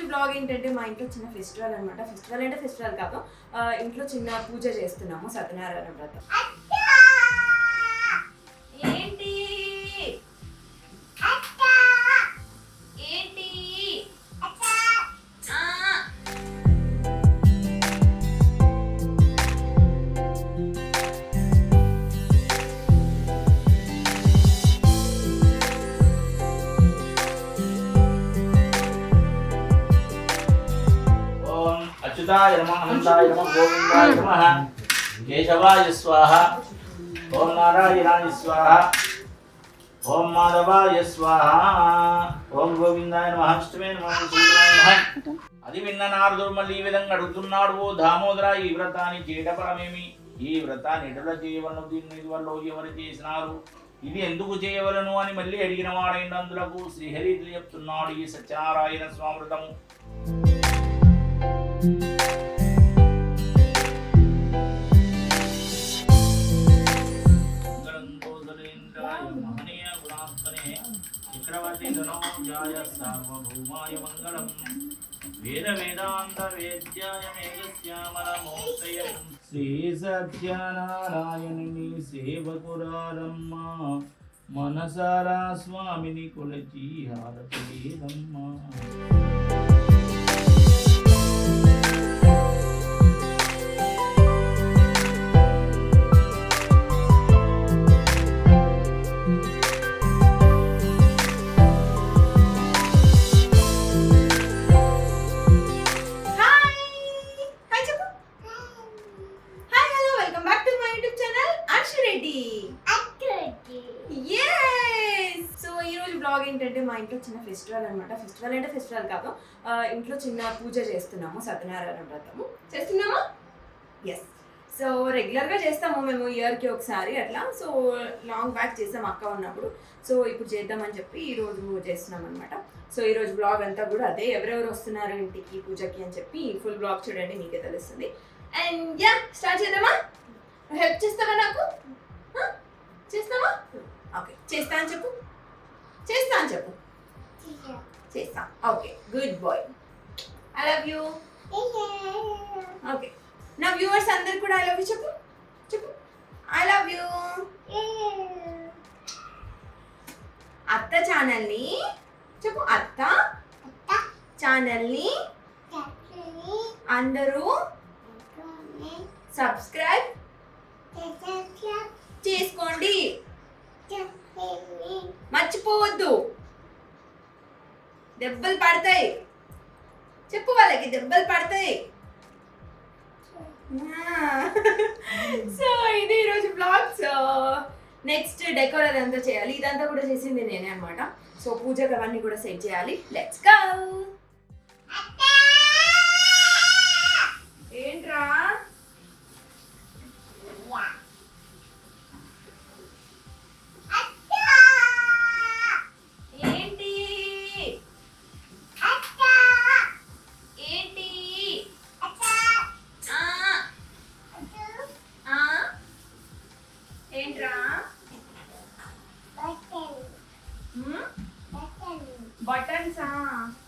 Blog ఏంటంటే మా ఇంట్లో చిన్న ఫెస్టివల్ అనమాట ఫెస్టివల్ అంటే ఫెస్టివల్ కాదు ఆ, ఇంట్లో చిన్న పూజ చేస్తున్నాము సత్యనారాయణ వ్రతం ఏంటి ఏంటి ఆ. ఓం అచ్యుతాయ నమ అనంతాయ నమ గోవిందాయ నమ కేశవాయ స్వాహ ఓం నారాయణాయ స్వాహ ఓం మాధవాయ స్వాహ ఓం గోవిందాయ నమ అష్టమే నమ సూర్యాయ నమ అది విన్న నారదుడు మళ్ళీ ఈ విధంగా అడుగుతున్నాడు ఓ దామోదర ఈ వ్రతాన్ని చేయటపరమేమి ఈ వ్రతాన్ని ఎటుల చేయవలను దీన్ని ఇదివల్ల ఎవరు చేసినారు ఇది ఎందుకు చేయవలను అని మళ్ళీ అడిగిన వాడైనందులకు శ్రీహరి చెప్తున్నాడు ఈ సత్యనారాయణ స్వామృతము మంగళంతోదరేంద్రాయ మహనీయ గుణాత్మనే చక్రవర్తి ధనోజాయ సార్వభౌమాయ మంగళం వేద వేదాంత వేద్యాయ మేఘశ్యామలమూర్తయ శ్రీ సత్యనారాయణుని సేవకురారమ్మ మనసారా స్వామిని కొలచి హారతలేదమ్మా హాయ్ హాయ్ చెప్పు hi hello welcome back to my YouTube channel Arshu Reddy yes so ఈ రోజు బ్లాగ్ ఏంటంటే మా ఇంట్లో చిన్న ఫెస్టివల్ అనమాట ఫెస్టివల్ అంటే ఫెస్టివల్ కాదు ఆ, ఇంట్లో చిన్న పూజ చేస్తున్నాము సత్యనారాయణ వ్రతము చేస్తున్నామా ఎస్ సో రెగ్యులర్గా చేస్తాము మేము ఇయర్కి ఒకసారి అట్లా సో లాంగ్ బ్యాక్ చేసాం అక్క ఉన్నప్పుడు సో ఇప్పుడు చేద్దామని చెప్పి ఈ రోజు చేస్తున్నాం అనమాట సో ఈ రోజు బ్లాగ్ అంతా కూడా అదే ఎవరెవరు వస్తున్నారు ఇంటికి పూజకి అని చెప్పి ఫుల్ బ్లాగ్ చూడండి మీకే తెలుస్తుంది అండ్ యా స్టార్ట్ చేద్దామా హెల్ప్ చేస్తావా నాకు ఆ? చేస్తావా ఓకే చేస్తా అని చెప్పు చేస్తా అని చెప్పు చేస్తా okay good boy I love you okay నా వ్యూవర్స్ అందరు కూడా ఐ లవ్ యూ చెప్పు చెప్పు ఐ లవ్ యూ అత్త ఛానల్ని చెప్పు అత్త ఛానల్ని అందరూ సబ్స్క్రైబ్ చేసుకోండి మర్చిపోవద్దు దెబ్బలు పడతాయి చెప్పు వాళ్ళకి దెబ్బలు పడతాయి సో ఇది ఈరోజు బ్లాగ్ సో నెక్స్ట్ డెకోర్ అదంతా చేయాలి ఇదంతా కూడా చేసింది నేనే అనమాట సో పూజకు అవన్నీ కూడా సెట్ చేయాలి లెట్స్ గో ఏంట్రా ఏంటి ఏంటి ఆ, ఆ, ఏంట్రా హ్మ్? బటన్సా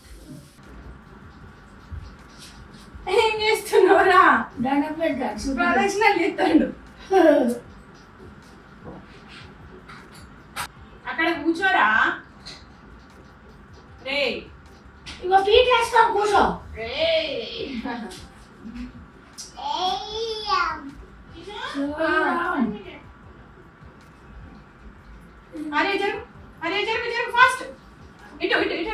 ఏం చేస్తున్నావురా ప్రదక్షిణలు చేస్తాడు అక్కడ కూర్చోరా రే ఇగో ఫీట్ వేస్తాం కూర్చో రే అరే జరు అరే జరు జరు ఫాస్ట్ ఇటు ఇటు ఇటు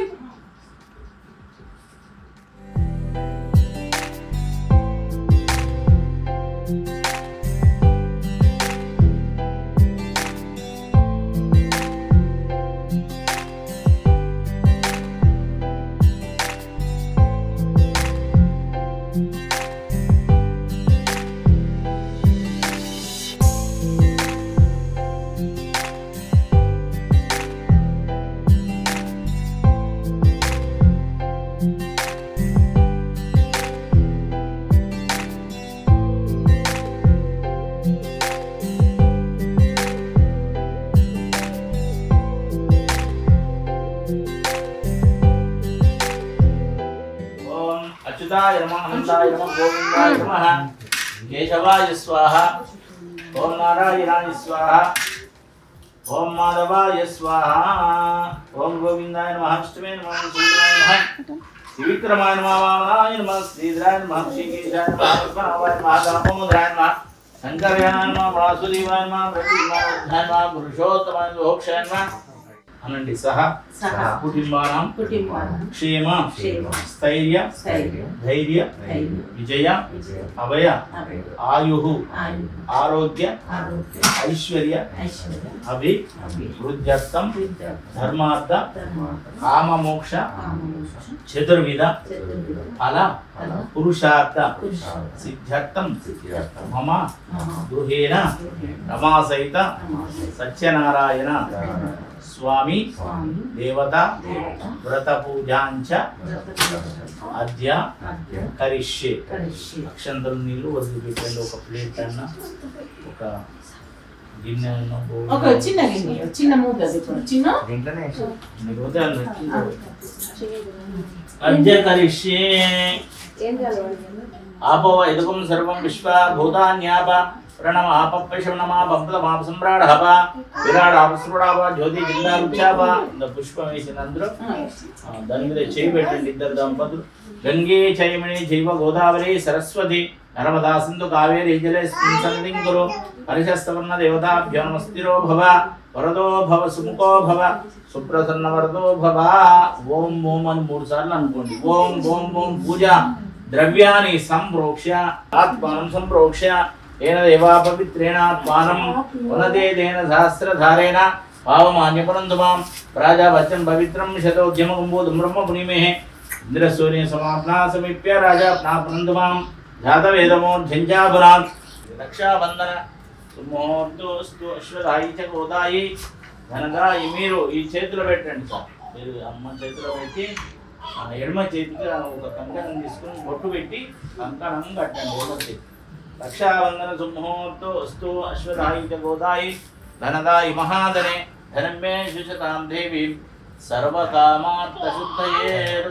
అచ్యుతాయ నమ అనంతాయ నమ గోవిందాయ నమ కేశవాయ స్వాహ ఓం నారాయణాయ స్వాహ ఓం మాధవాయ స్వాహ ఓం గోవిందాయ నమ అష్టమే నమ సూర్యాయ నమ త్రివిక్రమాయ నమ వామనాయ నమ శ్రీధరాయ నమ శ్రీకేశాయ నమ పద్మనాభాయ నమ దామోదరాయ నమ శంకర్యాయ నమ వాసుదేవాయ నమ ప్రతిమాయ నమ పురుషోత్తమాయ నమ మోక్షాయ నమ అనండి సహ సహ కుటుంబానం కుటుంబానం క్షేమ క్షేమ స్థైర్య స్థైర్య ధైర్య ధైర్య విజయ విజయ అభయ అభయ ఆయు ఆయు ఆరోగ్య ఆరోగ్య ఐశ్వర్య ఐశ్వర్య అభి అభి వృద్ధ్యర్థం విద్య ధర్మార్థ ధర్మార్థ కామ మోక్ష కామమోక్ష చతుర్విధ చతుర్విధ ఫల ఫల పురుషార్థ పురుషార్థ సిద్ధ్యర్థం సిద్ధ్యర్థం మమ మమ గృహేణ గృహేణ రమాసహిత నమామి సత్యనారాయణ స్వామి స్వామి దేవత దేవత వ్రత పూజాంచ వ్రత అద్య అద్య కరిష్యే కరిష్యే అక్షంతలు నీళ్ళు వదిలిపెట్టండి ఒక ప్లేట్ అన్న ఒక గిన్నె అన్న బౌల్ ఒక చిన్న గిన్నె చిన్న మూత ఇప్పుడు చిన్న మీకు వద్దండి. అద్య కరిష్యే ఆపవ ఇదకం సర్వం విశ్వ భూతాన్యాప ప్రణమ ఆపప్పశమనమా బబ్లమాప సమ్రాడహప విరాడ ఆపస్ఫుడాప జ్యోతి జిందారుచాప ఇంత పుష్పం వేసిన అందరూ ఆ, దాని మీద చేయి పెట్టండి ఇద్దరు దంపతులు గంగే చయమణి జైవ గోదావరి సరస్వతి నర్మదా సింధు కావేరి జలే సన్నిధిం కురు హరిశస్తవర్ణ దేవతాభ్యో నమస్తిరో భవ వరదో భవ సుముఖో భవ సుప్రసన్న వరదో భవ ఓం ఓం అని మూడు సార్లు అనుకోండి ఓం ఓం ఓం పూజ ద్రవ్యాన్ని సంప్రోక్ష్య ఆత్మానం సంప్రోక్ష్య ఏన దేవా పవిత్రేణాత్మానం వనదేదేన సహస్రధారేణ పావమాన్యపనందుమాం రాజావచ్చం పవిత్రం శతోద్యమకుంబోధం బ్రహ్మ పుణిమే ఇంద్రసూర్య సమాప్నా సమీప్య రాజా పునందుమాం జాతవేదమోర్ఝంజాభునాత్ రక్షాబంధన సుముహూర్తోస్తు అశ్వదాయి చ గోదాయి ధనదాయి మీరు ఈ చేతిలో పెట్టండి సార్ మీరు అమ్మ చేతిలో పెట్టి ఆ ఎడమ చేతికి ఒక కంకణం తీసుకుని బొట్టు పెట్టి కంకణం కట్టండి ఎడమ చేతి రక్షాబంధన సుముహూర్తో అస్తు అశ్వదాయి చ గోదాయి ధనదాయి మహాధనే ధనం మే శుచతాం దేవి సర్వకామార్థ శుద్ధయేరు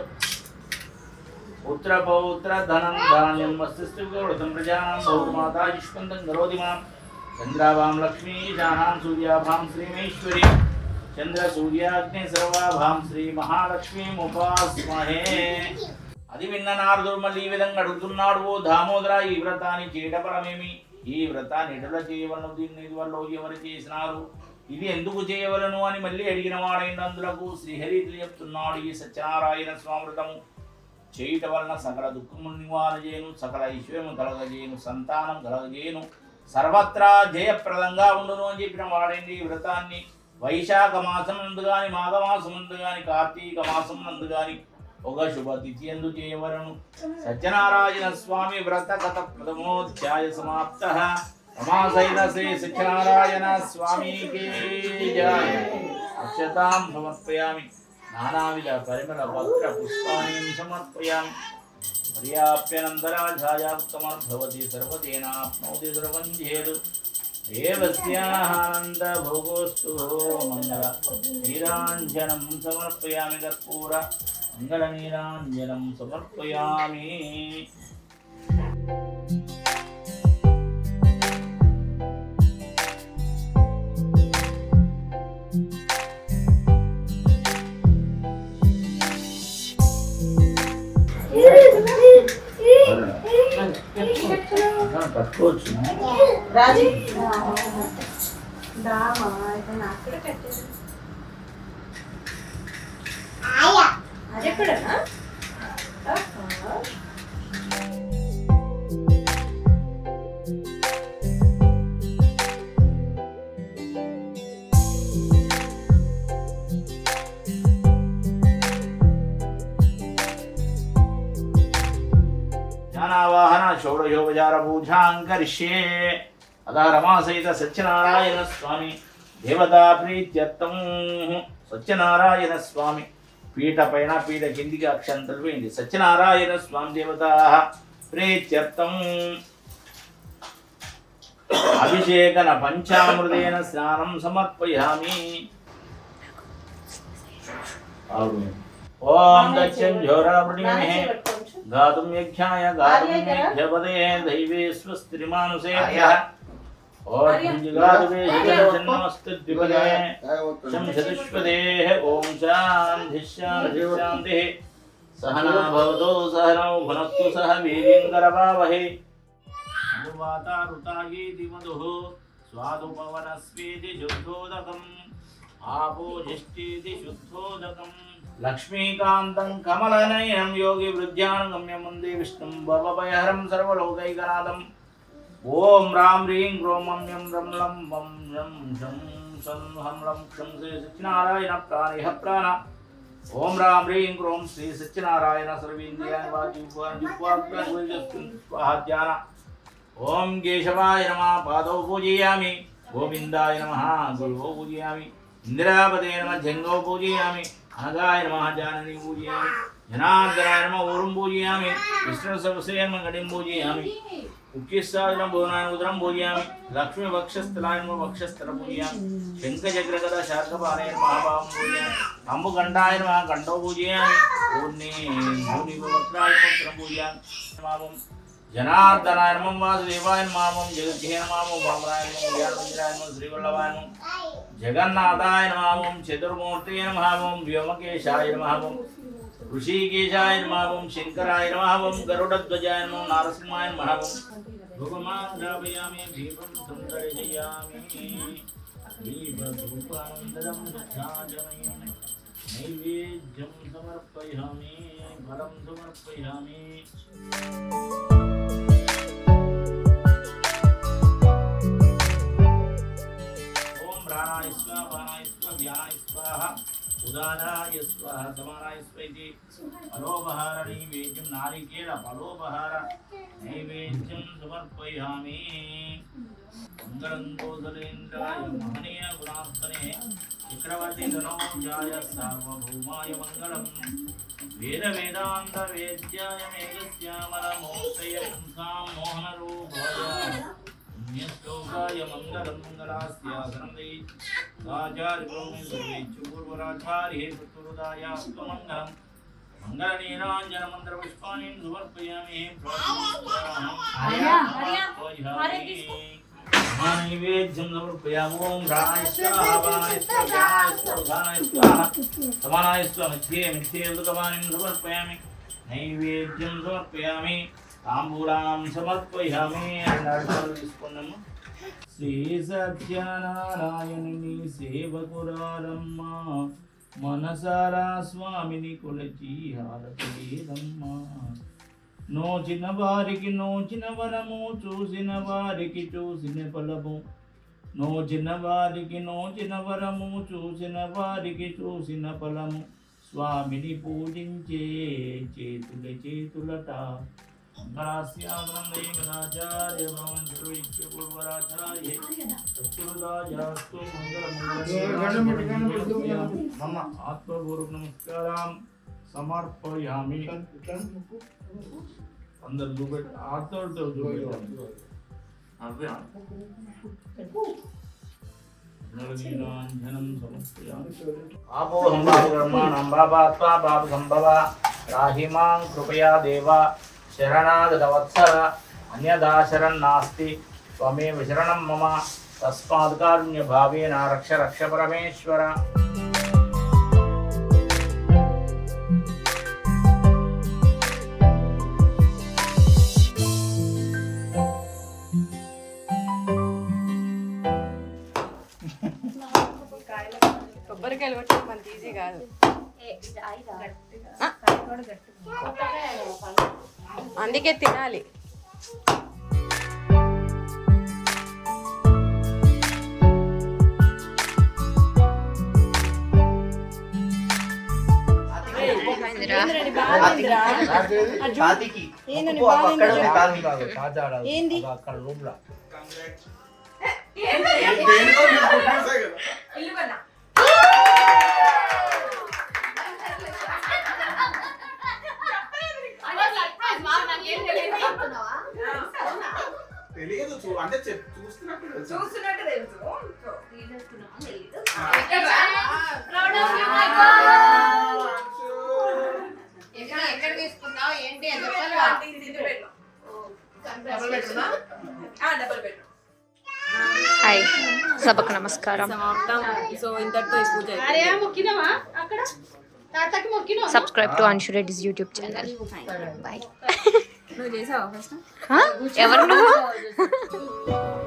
పుత్ర పౌత్ర ధనం ధాన్యం వస్తుస్థితం ప్రజానాం బహుమాతా యుష్మంతం కరోతి మాం చంద్రాభాం లక్ష్మీ జానాం సూర్యాభాం శ్రీమేశ్వరి చంద్ర సూర్యాగ్ని సర్వాభాం శ్రీ మహాలక్ష్మీ ఉపాస్మహే అది విన్న నారదుడు మళ్ళీ ఈ విధంగా అడుగుతున్నాడు ఓ దామోదర ఈ వ్రతాన్ని చేయటపరమేమి ఈ వ్రతాన్ని ఎటుల చేయవలను దీన్ని ఇదివల్ల ఎవరు చేసినారు ఇది ఎందుకు చేయవలను అని మళ్ళీ అడిగిన వాడైనందులకు శ్రీహరి చెప్తున్నాడు ఈ సత్యనారాయణ స్వామృతము చేయుట వలన సకల దుఃఖము నివారణ చేయను సకల ఐశ్వర్యము కలగజేయను సంతానం కలగజేయను సర్వత్రా జయప్రదంగా ఉండును అని చెప్పిన వాడండి ఈ వ్రతాన్ని వైశాఖ మాసం నందు గాని మాఘమాసం నందు గాని కార్తీక మాసం నందు గాని ఒక శుభ తిథి ఎందు చేయవలను సత్యనారాయణ స్వామి వ్రత కథ ప్రథమోధ్యాయ సమాప్త రమాసైన శ్రీ సత్యనారాయణ స్వామికి జయ అక్షతాం సమర్పయామి నానావిధ పరిమళ పత్ర పుష్పాణి సమర్పయామి పర్యాప్యనంతరాజాయాత్తమర్భవతి సర్వతేనాప్నోతి సర్వం చేదు దేవస్యానంద భోగోస్తు మంగళ నీరాంజనం సమర్పయామి కర్పూర మంగళ నీరాంజనం సమర్పయామి కట్టుకోవచ్చు రాజీ అది ఎక్కడనా జ్ఞానావాహన షోడశోపచార పూజాంకరిష్యే అదా రమాసహిత సత్యనారాయణ స్వామి దేవతా ప్రీత్యర్థం సత్యనారాయణ స్వామి పీఠ పైన పీఠ కిందికి అక్షంతలు వేయండి సత్యనారాయణ స్వామి దేవతా ప్రీత్యర్థం అభిషేకన పంచామృతేన స్నానం సమర్పయామి ఓం దక్షం జ్యోరా गातुं यज्ञाय गातुं यज्ञपदे दैवे स्वस्त्रिमानुसेभ्यः ॐ जिगातुवे जगन्नमस्तद्विपदे शंसदुष्पदेः ॐ शान्तिः शान्तिः शान्तिः सहना भवतु सहनौ भुनक्तु सह वीर्यङ्करवावहै अनुवातारुतायेति मधुः स्वादुपवनस्वेति शुद्धोदकम् आपोजिष्टेति शुद्धोदकम् लक्ष्मीकान्तं कमलनयनं योगी वृद्ध्यानुगम्य मुन्दे विष्णुं भवभयहरं सर्वलोकैकनाथम् ॐ रां ह्रीं क्रों मं यं रं लं वं रं शं शं हं लं क्षं श्री सत्यनारायण प्राणिह प्राण ॐ रां ह्रीं क्रों श्री सत्यनारायण सर्वेन्द्रियाणि वाचिवाजिह्वाग्रस्मिन् स्वाहा ध्यान ॐ केशवाय नमः पादौ पूजयामि गोविन्दाय नमः गुरुवौ पूजयामि इन्दिरापते नमः जङ्गौ पूजयामि अनगाय नमः जाननी पूजयामि जनार्दनाय नमः ऊरुं पूजयामि विष्णुसहस्रे नमः गणिं पूजयामि उच्चिस्सादनं भुवनाय उदरं पूजयामि लक्ष्मीवक्षस्थलाय नमः वक्षस्थलं पूजयामि शङ्खचक्रगदा शार्कपाणेन महाभावं पूजयामि अम्बुकण्ठाय नमः कण्ठौ पूजयामि पूर्णे भूनिवक्त्राय नमः वक्त्रं पूजयामि मामं जनार्दनाय नमः वासुदेवाय नमः जगद्धिये नमः वामराय नमः ज्ञानमन्दिराय नमः श्रीवल्लभाय नमः जगन्नाथाय नमः चतुर्मूर्तये नमः व्योमकेशाय नमः ऋषिकेशाय नमः शङ्कराय नमः गरुडध्वजाय नमः नारसिंहाय नमः भगवान् द्रावयामि दीपं सुन्दरजयामि दीपधूपानन्दरं दक्षाजमयं नैवेद्यं समर्पयामि फलं समर्पयामि ఓం ప్రాణాయ స్వాహ ప్రాణాయ స్వాహ ధ్యానాయ స్వాహ ఉదానాయ స్వాహ సమానాయ స్వైతి ఫలోపహార నైవేద్యం నారికేళ ఫలోపహార నైవేద్యం సమర్పయామి మంగళం కోసలేంద్రాయ మహనీయ గుణాత్మనే చక్రవర్తి ధనోజాయ సార్వభౌమాయ మంగళం వేద వేదాంత వేద్యాయ మేఘశ్యామలమూర్తయ పుంసాం మోహనరూపాయ పుణ్యశ్లోకాయ మంగళం మంగళాస్యాసనం దై పూర్వరాచార్య పుత్రుదాయ మంగళం మంగళనీరాంజన మంత్ర పుష్పాన్ని సమర్పయామి నైవేద్యం సమర్పయామి ఓం రాణాయ స్వాహ బాణాయ స్వాహ జ్ఞానాయ స్వాహ ఉదానాయ స్వాహ సమానాయ స్వాహ మధ్యే మధ్యే ఉదకమానం సమర్పయామి నైవేద్యం సమర్పయామి తాంబూలాం సమర్పయామి అన్నాడు తీసుకున్నాము శ్రీ సత్యనారాయణుని సేవకురారమ్మ మనసారా స్వామిని కొలచి హారతలేదమ్మ నోచిన వారికి నోచిన వరము చూసిన వారికి చూసిన ఫలము నోచిన వారికి నోచిన వరము చూసిన వారికి చూసిన ఫలము స్వామిని పూజించే చేతుల చేతులట మంగళాస్యానందైమనాచార్య పూర్వరాచార్య చతుర్దాయాస్తు మమ ఆత్మపూర్వక నమస్కారం సమర్పయామి అందరు చూపెట్టి ఆత్మతో చూపెట్టాలి అవే నళనీరాంజనం సమర్పయామి ఆపోహం బాబుకర్మాణం బాబాత్మా బాబు సంభవ రాహిమాం కృపయా దేవ శరణాగతవత్సర అన్యదా శరణాస్తి త్వమేవ శరణం మమ తస్మాత్ కారుణ్య భావేన రక్ష రక్ష పరమేశ్వర కొబ్బరికాయలు కొట్టడం అంత ఈజీ కాదు అందుకే తినాలి ఏంది అక్కడ రూమ్ లో ఇల్లు కొన్నా తెలియదు చూ అంటే చెప్ చూస్తున్నట్టు తెలుసు. చూస్తున్నట్టు తెలుసు ఎక్కడ తీసుకున్నావు ఏంటి అని బెటర్నా డబుల్ బెడ్రూమ్ హాయ్ సభకు నమస్కారం సమాప్తం సో ఇంతటితో ఈ పూజ అరే మొక్కినావా అక్కడ తాతకి మొక్కినావా subscribe to Anshu Reddy's YouTube channel bye నువ్వు చేసావా ఫస్ట్ ఎవరు నువ్వు